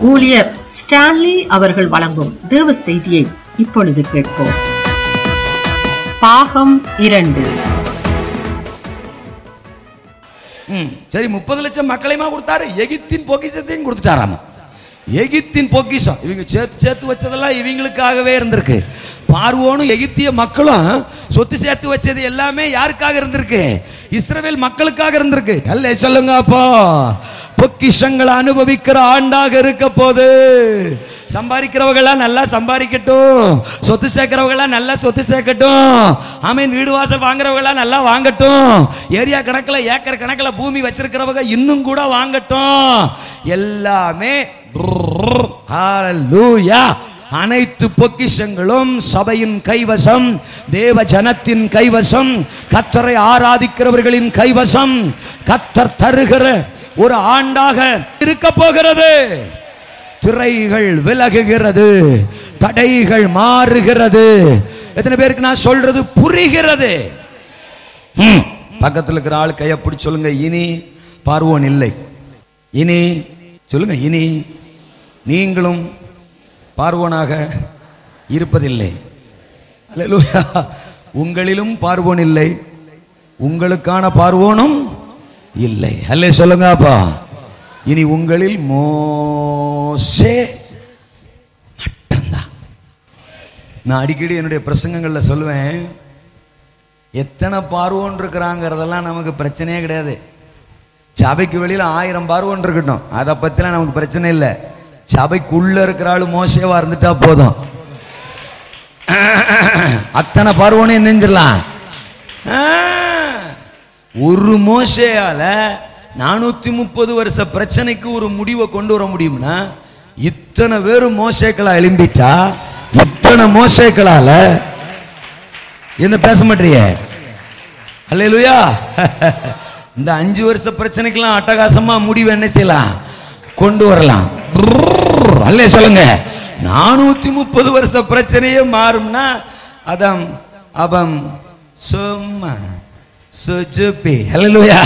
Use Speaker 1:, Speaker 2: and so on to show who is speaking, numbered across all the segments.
Speaker 1: ஊழியர் ஸ்டான்லி அவர்கள் வழங்கும் தேவ செய்தியை இப்பொழுது கேட்போம் பாகம் இரண்டு
Speaker 2: ம், சரி முப்பது லட்சம் மக்களையுமா கொடுத்தாரு எகிப்தின் பொக்கிஷத்தையும் கொடுத்துட்டாராமா எகிப்தின் பொக்கிஷம் இவங்க சேர்த்து சேர்த்து வச்சதெல்லாம் இவங்களுக்காகவே இருந்திருக்கு பார்வோனும் எகிப்திய மக்களும் சொத்து சேர்த்து வச்சது எல்லாமே யாருக்காக இருந்திருக்கு இஸ்ரவேல் மக்களுக்காக இருந்திருக்கு அல்ல சொல்லுங்க அப்போ பொக்கிஷங்களை அனுபவிக்கிற ஆண்டாக இருக்க போது சம்பாதிக்கிறவங்களாம் நல்லா சம்பாதிக்கட்டும் சொத்து சேர்க்கிறவங்களாம் நல்லா சொத்து சேர்க்கட்டும் ஆமீன் வீடு வாசல் வாங்குறவங்களாம் நல்லா வாங்கட்டும் ஏரியா கணக்கில் ஏக்கர் கணக்கில் பூமி வச்சிருக்கிறவங்க இன்னும் கூட வாங்கட்டும் எல்லாமே ஹalleluya அனைத்து பொக்கிஷங்களும் சபையின் கைவசம் தேவ ஜனத்தின் கைவசம் கத்தரை ஆராதிக்கிறவர்களின் கைவசம் கத்தர் தருகிற ஒரு ஆண்டாக இருக்க போகிறது திரைகள் விலகுகிறது தடைகள் மாறுகிறது எத்தனை பேருக்கு நான் சொல்றது புரிகிறது ம். பக்கத்துல இருக்கிற ஆள் கையை பிடிச்சு சொல்லுங்க இனி பார்வோன் இல்லை இனி சொல்லுங்க இனி நீங்களும் பார்வோனாக இருப்பதில்லை அல்லேலூயா உங்களிலும் பார்வோன் இல்லை உங்களுக்கான பார்வோனும் இல்லை அல்லே சொல்லுங்க அப்பா இனி உங்களில் மோசே மட்டும்தான் நான் அடிக்கடி என்னுடைய பிரசங்கங்களில் சொல்லுவேன் எத்தனை பார்வோன் இருக்கிறாங்கிறதெல்லாம் நமக்கு பிரச்சனையே கிடையாது சபைக்கு வெளியில் ஆயிரம் பார்வோன் இருக்கட்டும் அதை பற்றிலாம் நமக்கு பிரச்சனை இல்லை சபைக்குள்ள இருக்கிற ஆளு மோசேவா இருந்துட்டா போதும் அத்தனை பார்வோனையும் நெஞ்சிடலாம் ஆ, ஒரு மோசையால நானூத்தி முப்பது வருஷ பிரச்சனைக்கு ஒரு முடிவை கொண்டு வர முடியும்னா இத்தனை பேரும் மோசேக்களா எழும்பிட்டா இத்தனை மோசேக்களால என்ன பேச மாட்டீங்க அல்லேலூயா இந்த அஞ்சு வருஷ பிரச்சனைக்கெல்லாம் அட்டகாசமா முடிவு என்ன செய்யலாம் கொண்டு வரலாம் அல்லே சொல்லுங்க நானூத்தி முப்பது வருஷ பிரச்சனையே மாறும்னா அதம் அபம் சும்மா சுஜுபி அல்லேலூயா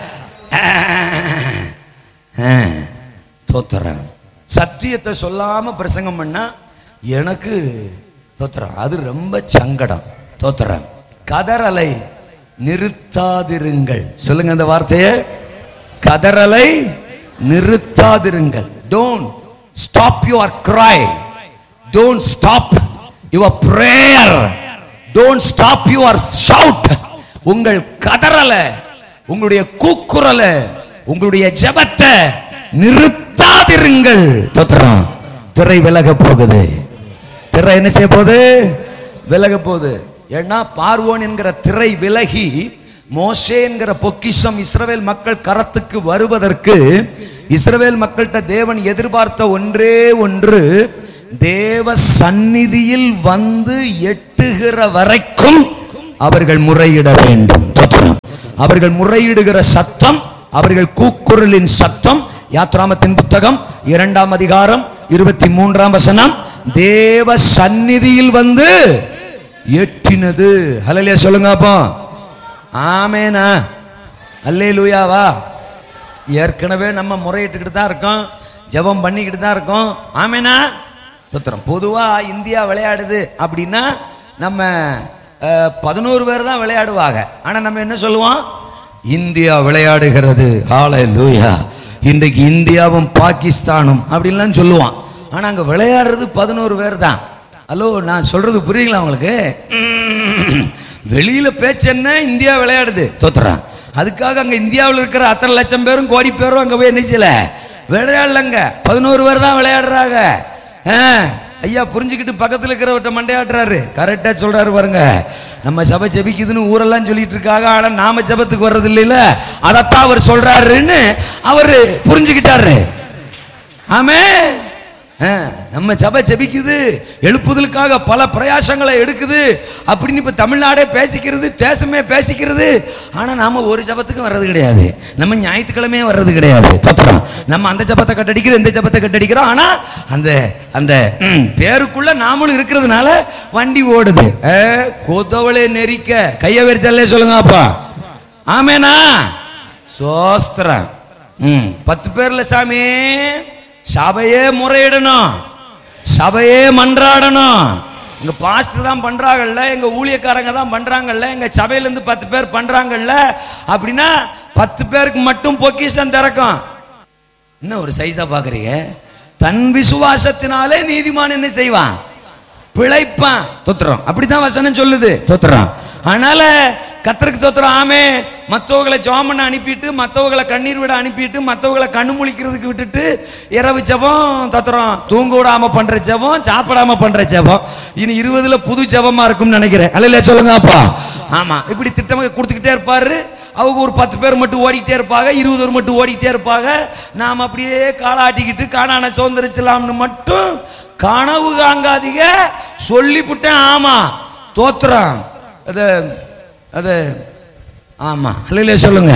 Speaker 2: தோத்துறேன் சத்தியத்தை சொல்லாம பிரசங்கம் பண்ணா எனக்கு தோத்துறேன் அது ரொம்ப சங்கடம் தோத்துறேன் கதறலை நிறுத்தாதிருங்கள் சொல்லுங்க அந்த வார்த்தையை கதறலை நிறுத்தாதிருங்கள் don't stop your cry don't stop your prayer don't stop your shout உங்கள் கதறலை உங்களுடைய கூக்குரலை உங்களுடைய ஜெபத்தை நிறுத்தாதிருங்கள் தோத்துறோம் திரை விலக போகுது திரை என்ன செய்ய போகுது விலக போகுது ஏன்னா பார்வோன் என்கிற திரை விலகி மோசே என்கிற பொக்கிஷம் இஸ்ரவேல் மக்கள் கரத்துக்கு வருவதற்கு இஸ்ரவேல் மக்கள்கிட்ட தேவன் எதிர்பார்த்த ஒன்றே ஒன்று தேவ சந்நிதியில் வந்து எட்டுகிற வரைக்கும் அவர்கள் முறையிட வேண்டும் தோத்திரம். அவர்கள் முறையிடுகிற சத்தம் அவர்கள் கூக்குரலின் சத்தம் யாத்ராமத்தின் புத்தகம் இரண்டாம் அதிகாரம் இருபத்தி மூன்றாம் வசனம் தேவ சந்நிதியில் வந்து எட்டினது ஹலலியா சொல்லுங்க அப்போ ஆமேனா அல்லே லூயாவா ஏற்கனவே நம்ம முறையிட்டுக்கிட்டு தான் இருக்கோம் ஜெபம் பண்ணிக்கிட்டு தான் இருக்கோம் ஆமேனா சுத்திரம் பொதுவா இந்தியா விளையாடுது அப்படின்னா நம்ம அஹ், பதினோரு பேர் தான் விளையாடுவாங்க ஆனா நம்ம என்ன சொல்லுவோம் இந்தியா விளையாடுகிறது ஆலை லூயா இன்றைக்கு இந்தியாவும் பாகிஸ்தானும் அப்படின்லாம் சொல்லுவான் ஆனா அங்க விளையாடுறது பதினோரு பேர் தான் ஹலோ நான் சொல்றது புரியுங்களா உங்களுக்கு வெளியில பேச்சு என்ன இந்தியா விளையாடுது தோத்துறான் அதுக்காக அங்க இந்தியாவில் இருக்கிற அத்தனை லட்சம் பேரும் கோடி பேரும் அங்க போய் என்ன செய்யல விளையாடலங்க பதினோரு பேர் தான் விளையாடுறாங்க ஆ, ஐயா புரிஞ்சுக்கிட்டு பக்கத்துல இருக்கிறவர்கிட்ட மண்டையாட்டுறாரு கரெக்டா சொல்றாரு பாருங்க நம்ம சபை ஜெபிக்குதுன்னு ஊரெல்லாம் சொல்லிட்டு இருக்காங்க ஆனா நாம ஜெபத்துக்கு வர்றது இல்லைல்ல அதைத்தான் அவர் சொல்றாருன்னு அவரு புரிஞ்சுக்கிட்டாரு ஆமே ஆ, நம்ம சபை ஜெபிக்குது எழுப்புதலுக்காக பல பிரயாசங்களை எடுக்குது அப்படின்னு இப்ப தமிழ்நாடே பேசிக்கிறது தேசமே பேசிக்கிறது ஆனா நாம ஒரு ஜபத்துக்கும் வர்றது கிடையாது நம்ம ஞாயிற்றுக்கிழமையே வர்றது கிடையாது தோத்திரம் நம்ம அந்த ஜபத்தை கட்டடிக்கிறோம் இந்த ஜபத்தை கட்டடிக்கிறோம் ஆனா அந்த அந்த ம், பேருக்குள்ள நாமளும் இருக்கிறதுனால வண்டி ஓடுது ஆ, கொதவளே நெரிக்க கைய வெறிச்சல்லே சொல்லுங்க அப்பா ஆமேனா சோஸ்திரம் ம் பத்து பேர்ல சாமி சபையே முறையிடணும் சபையே மன்றாடணும் எங்க பாஸ்டர் தான் பண்றாங்கல்ல எங்க ஊழியக்காரங்க தான் பண்றாங்கல்ல எங்க சபையில இருந்து பத்து பேர் பண்றாங்கல்ல அப்படின்னா பத்து பேருக்கு மட்டும் பொக்கிஷம் திறக்கும் என்ன ஒரு சைஸா பாக்குறீங்க தன் விசுவாசத்தினாலே நீதிமான் என்ன செய்வான் பிழைப்பான் தொத்துறோம் அப்படித்தான் வசனம் சொல்லுது தொத்துறோம் அதனால கத்தருக்கு தொத்துறோம் ஆமே மற்றவங்களை ஜோம் பண்ண அனுப்பிட்டு மற்றவங்களை கண்ணீர் விட அனுப்பிட்டு மற்றவங்களை கண்ணு முழிக்கிறதுக்கு விட்டுட்டு இரவு ஜெபம் தொத்துறோம் தூங்க விடாம பண்ற ஜெபம் சாப்பிடாம பண்ற ஜெபம் இனி இருபதுல புது ஜெபமா இருக்கும்னு நினைக்கிறேன் அல்ல சொல்லுங்க அப்பா ஆமா இப்படி திட்டமாக கொடுத்துக்கிட்டே இருப்பாரு அவங்க ஒரு பத்து பேர் மட்டும் ஓடிக்கிட்டே இருப்பாங்க இருபது பேர் மட்டும் ஓடிக்கிட்டே இருப்பாங்க நாம் அப்படியே காலாட்டிக்கிட்டு காணான சோந்தரிச்சலாம்னு மட்டும் கனவு காங்காதீங்க சொல்லிவிட்டேன் ஆமா தோத்துறான் அது அது ஆமா அல்லையிலே சொல்லுங்க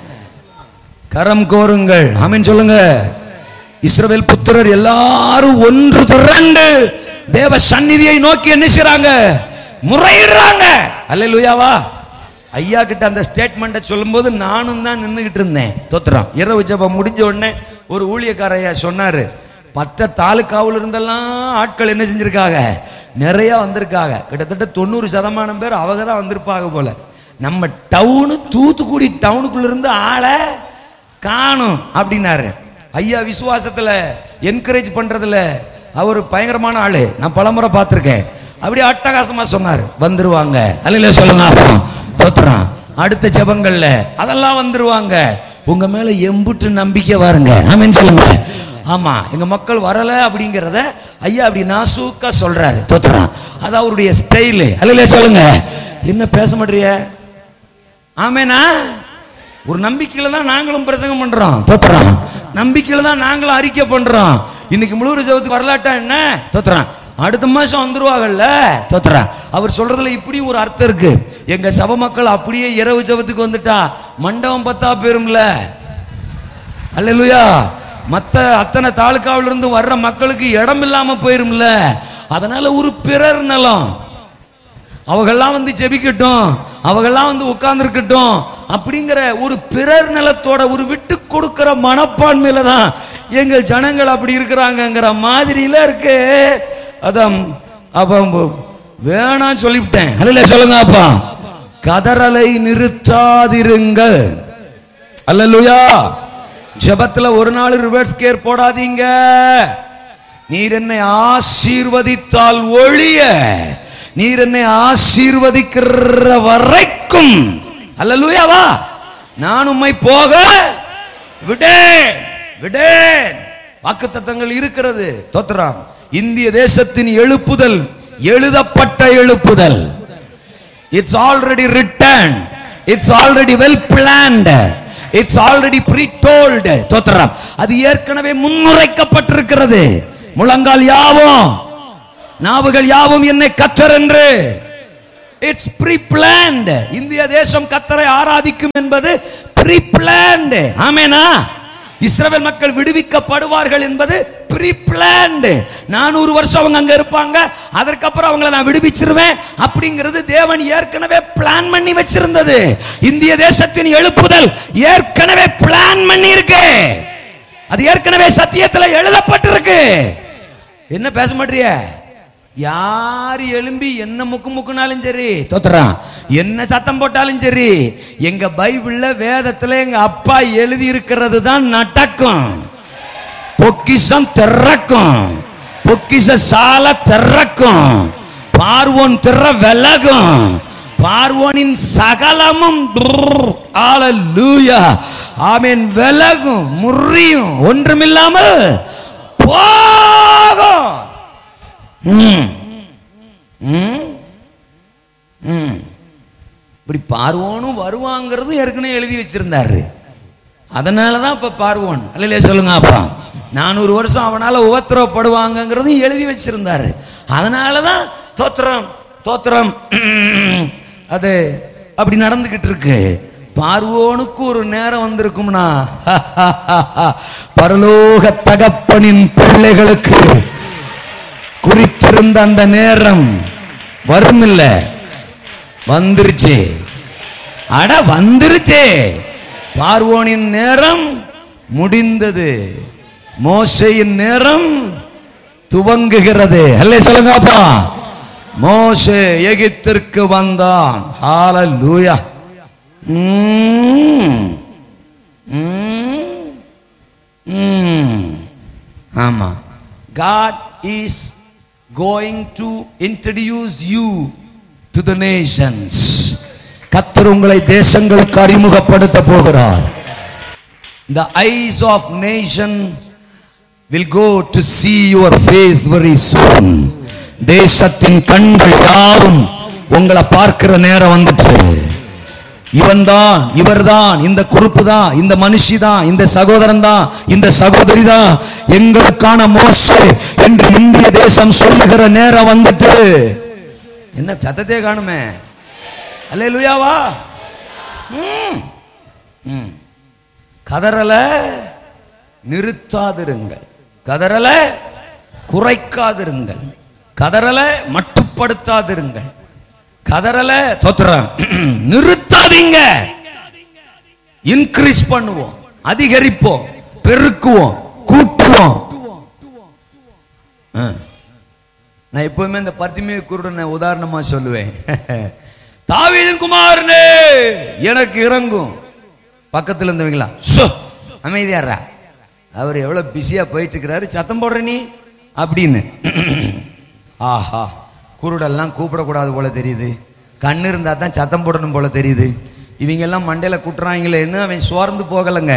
Speaker 2: கரம் கோருங்கள் ஆமென் சொல்லுங்க இஸ்ரவேல் புத்திரர் எல்லாரும் ஒன்று திரண்டு தேவ சந்நிதியை நோக்கி என்ன செய்றாங்க முறையிடுறாங்க அல்லேலூயாவா ஐயா கிட்ட அந்த ஸ்டேட்மெண்ட்டை சொல்லும்போது நானும் தான் நின்றுகிட்டு இருந்தேன் தோத்துறான் இரவு ஜெபம் முடிஞ்ச உடனே ஒரு ஊழியக்கார ஐயா சொன்னாரு மற்ற தாலுக்காவில் இருந்தெல்லாம் ஆட்கள் என்ன செஞ்சிருக்காங்க நிறைய வந்திருக்காங்க கிட்டத்தட்ட தொண்ணூறு சதமானம் பேர் அவங்க தான் வந்திருப்பாங்க போல நம்ம டவுனு தூத்துக்குடி டவுனுக்குள்ள இருந்து ஆளை காணும் அப்படின்னாரு ஐயா விசுவாசத்துல என்கரேஜ் பண்றதுல அவர் பயங்கரமான ஆளு நான் பலமுறை பார்த்திருக்கேன் அப்படியே அட்டகாசமா சொன்னார் வந்துருவாங்க அல்ல சொல்லுங்க அப்போ தோத்துறான் அடுத்த ஜெபங்கள்ல அதெல்லாம் வந்துருவாங்க உங்க மேல எம்புட்டு நம்பிக்கை வாருங்க ஆமென் சொல்லுங்க ஆமா எங்க மக்கள் வரல அப்படிங்கிறத ஐயா அப்படி நாசூக்கா சொல்றாரு தோத்துறான் அது அவருடைய ஸ்டைலு அல்ல சொல்லுங்க என்ன பேச மாட்டீங்க ஆமேனா ஒரு நம்பிக்கையில தான் நாங்களும் பிரசங்கம் பண்றோம் தோத்துறோம் நம்பிக்கையில தான் நாங்களும் அறிக்கை பண்றோம் இன்னைக்கு முழு ஜெபத்துக்கு வரலாட்டா என்ன தோத்துறான் அடுத்த மாசம் வந்துருவாங்கல்ல தோத்துறான் அவர் சொல்றதுல இப்படி ஒரு அர்த்தம் இருக்கு எங்க சபை மக்கள் அப்படியே இரவு ஜெபத்துக்கு வந்துட்டா மண்டபம் பத்தா போயிரும்ல அல்லேலூயா மத்த அத்தனை தாலுக்காவில இருந்து வர்ற மக்களுக்கு இடம் இல்லாம போயிரும்ல அதனால ஒரு பிறர் நலம் அவங்கெல்லாம் வந்து ஜெபிக்கட்டும் அவங்கெல்லாம் வந்து உட்கார்ந்துருக்கட்டும் அப்படிங்கிற ஒரு பிறர் நலத்தோட ஒரு விட்டு கொடுக்கிற மனப்பான்மையில தான் எங்கள் ஜனங்கள் அப்படி இருக்கிறாங்கங்கிற மாதிரியில இருக்கு அதான் அப்ப வேணாம் சொல்லிவிட்டேன் அல்ல சொல்லுங்க அப்பா கதறலை நிறுத்தாதிருங்கள் அல்லேலூயா ஜெபத்துல ஒரு நாள் ரிவர்ஸ் கேர் போடாதீங்க நீர் என்னை ஆசீர்வதித்தால் ஒழிய நீர் என்னை ஆசீர்வதிக்கிற வரைக்கும் அல்லேலூயாவா நான் உம்மை போக விடேன் விடேன் வாக்குத்தத்தங்கள் இருக்கிறது தோத்துறான் இந்திய தேசத்தின் எழுப்புதல் எழுதப்பட்ட எழுப்புதல் it's already written it's already well planned it's already pretold தோத்திரம் அது ஏற்கனவே முன்னுரைக்கப்பட்டிருக்கிறது முழங்கால் யாவும் நாவுகள் யாவும் என்னை கத்தர் என்று இட்ஸ் ப்ரீ பிளான்ட் இந்திய தேசம் கத்தரை ஆராதிக்கும் என்பது ப்ரீ பிளான்ட் ஆமேனா இஸ்ரவேல் மக்கள் விடுவிக்கப்படுவார்கள் என்பது ப்ரீ பிளான்ட் நானூறு வருஷம் அவங்க அங்க இருப்பாங்க அதற்கப்புறம் அவங்கள நான் விடுவிச்சிருவேன் அப்படிங்கிறது தேவன் ஏற்கனவே பிளான் பண்ணி வச்சிருந்தது இந்திய தேசத்தின் எழுப்புதல் ஏற்கனவே பிளான் பண்ணி இருக்கு அது ஏற்கனவே சத்தியத்துல எழுதப்பட்டிருக்கு என்ன பேச மாட்டிய யார் எழும்பி என்ன முக்கு முக்குனாலும் சரி தோத்துறான் என்ன சத்தம் போட்டாலும் சரி எங்க பைபிள்ல வேதத்துல எங்க அப்பா எழுதி இருக்கிறது தான் நடக்கும் பொக்கிஷம் திறக்கும் பொக்கிஷ சால திறக்கும் பார்வோன் திற விலகும் பார்வோனின் சகலமும் ஆலூயா ஆமீன் விலகும் முறியும் ஒன்றுமில்லாமல் போகும் ம். ம். ம். இப்படி பார்வோனும் வருவாங்கிறது ஏற்கனவே எழுதி வச்சிருந்தாரு அதனால தான் இப்போ பார்வோன் அல்லையா சொல்லுங்க அப்பா நானூறு வருஷம் அவனால உபத்திரவப்படுவாங்கங்கிறதும் எழுதி வச்சிருந்தாரு அதனால தான் தோத்திரம் தோத்திரம் அது அப்படி நடந்துகிட்டு இருக்கு பார்வோனுக்கு ஒரு நேரம் வந்திருக்கும்னா பரலோக தகப்பனின் பிள்ளைகளுக்கு குறித்திருந்த அந்த நேரம் வரும் இல்ல வந்துருச்சு அட வந்துருச்சு பார்வோனின் நேரம் முடிந்தது மோசையின் நேரம் துவங்குகிறது அல்லே சொல்லுங்க அப்பா மோசே எகிப்திற்கு வந்தான் ஹalleluya ம் ம் ம் ஆமா God is going to introduce you to the nations கர்த்தர் உங்களை தேசங்களுக்கு அறிமுகப்படுத்த போகிறார் the eyes of nation will go to see your face very soon தேசத்தின் கண்கள் யாரும் உங்களை பார்க்கிற நேரம் வந்துச்சு இவன் தான் இவர் தான் இந்த குறுப்பு தான் இந்த மனுஷி தான் இந்த சகோதரன் தான் இந்த சகோதரி தான் எங்களுக்கான மோசே என்று இந்திய தேசம் சொல்லுகிற நேரம் வந்துட்டு என்ன சத்தத்தை காணுமே அல்லே லுயாவா கதறல நிறுத்தாதிருங்கள் கதறல குறைக்காதிருங்கள் கதறல மட்டுப்படுத்தாதிருங்கள் கதறல தோத்துறேன் நிறுத்தாதீங்க இன்க்ரீஸ் பண்ணுவோம் அதிகரிப்போம் பெருக்குவோம் கூட்டுவோம் ஆ. நான் எப்பவுமே இந்த பர்த்திமே குருடனை உதாரணமா சொல்லுவேன் தாவீதின் குமாரனே எனக்கு இறங்கும் பக்கத்துல இருந்தவங்களா சோ அமைதியாரா அவர் எவ்வளவு பிஸியா போயிட்டு இருக்கிறாரு சத்தம் போடுற நீ அப்படின்னு ஆஹா குருடெல்லாம் கூப்பிடக்கூடாது போல தெரியுது கண்ணு இருந்தா தான் சத்தம் போடணும் போல தெரியுது இவங்க எல்லாம் மண்டையில குட்டுறாங்களேன்னு அவன் சோர்ந்து போகலைங்க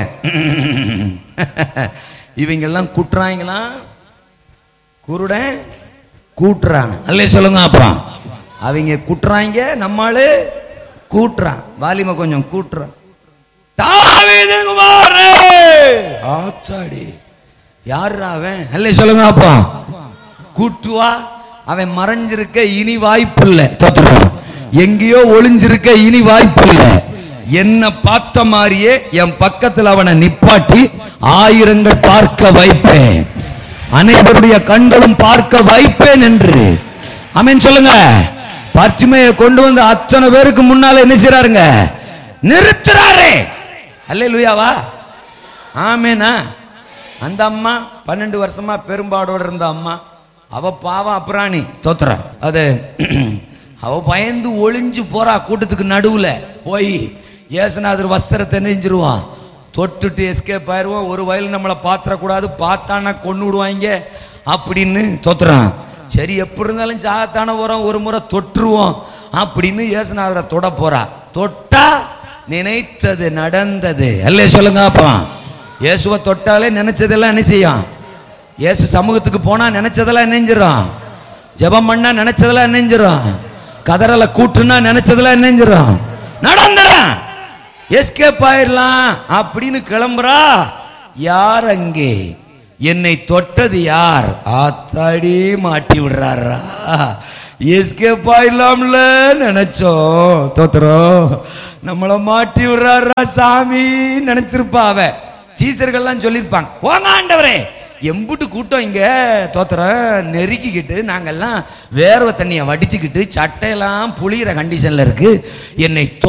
Speaker 2: இவங்க எல்லாம் குட்டுறாங்களா குருடன் கூட்டுறான் அல்லே சொல்லுங்க அப்பா அவங்க குட்டுறாங்க நம்மாளு கூட்டுறான் வாலிம கொஞ்சம் கூட்டுறான் தாவீதின் குமாரே ஆச்சாடி யாருடா அவன் அல்லே சொல்லுங்க அப்பா கூட்டுவா அவன் மறைஞ்சிருக்க இனி வாய்ப்பு இல்லை எங்கேயோ ஒளிஞ்சிருக்க இனி வாய்ப்பு இல்லை என்ன பார்த்த மாதிரியே என் பக்கத்தில் அவனை நிப்பாட்டி ஆயிரங்கள் பார்க்க வைப்பேன் அனைவருடைய கண்களும் பார்க்க வைப்பேன் என்று அமேன் சொல்லுங்க பர்ச்சுமையை கொண்டு வந்து அத்தனை பேருக்கு முன்னால என்ன செய்றாருங்க நிறுத்துறாரே அல்லே லுயாவா ஆமேனா அந்த அம்மா பன்னெண்டு வருஷமா பெரும்பாடோட இருந்த அம்மா அவ பாவம் அப்புறாணி தோத்துற அது அவ பயந்து ஒளிஞ்சு போறா கூட்டத்துக்கு நடுவுல போய் ஏசுநாதர் வஸ்திரத்தை நெஞ்சிருவான் தொட்டுட்டு எஸ்கேப் ஆயிருவோம் ஒரு வயல் நம்மளை பாத்திரக்கூடாது பார்த்தானா கொண்டு விடுவாங்க அப்படின்னு தோத்துறான் சரி எப்படி இருந்தாலும் சாகத்தானே போறோம் ஒரு முறை தொற்றுவோம் அப்படின்னு ஏசுநாதரை தொட போறா தொட்டா நினைத்தது நடந்தது அல்லே சொல்லுங்க அப்பா இயேசுவை தொட்டாலே நினைச்சதெல்லாம் என்ன செய்யும் இயேசு சமூகத்துக்கு போனா நினைச்சதெல்லாம் நினைஞ்சிரும் ஜெபம் பண்ணா நினைச்சதெல்லாம் நினைஞ்சிரும் கதறல கூட்டுனா நினைச்சதெல்லாம் நினைஞ்சிரும் நடந்துடும் எஸ்கேப் ஆயிடலாம் அப்படின்னு கிளம்புறா யார் அங்கே என்னை தொட்டது யார் ஆத்தாடி மாட்டி விடுறாரா எஸ்கேப் ஆயிடலாம்ல நினைச்சோம் தோத்துறோம் நம்மள மாட்டி விடுறாரா சாமி நினைச்சிருப்பா அவ சீசர்கள்லாம் சொல்லியிருப்பாங்க போங்க ஆண்டவரே எம்புட்டு கூட்டம் இங்க தோத்துறோம் நெருக்கிக்கிட்டு நாங்கெல்லாம் வேர்வை தண்ணியை வடிச்சுக்கிட்டு சட்டையெல்லாம் புளியிற கண்டிஷன்ல இருக்கு என்னை தொ-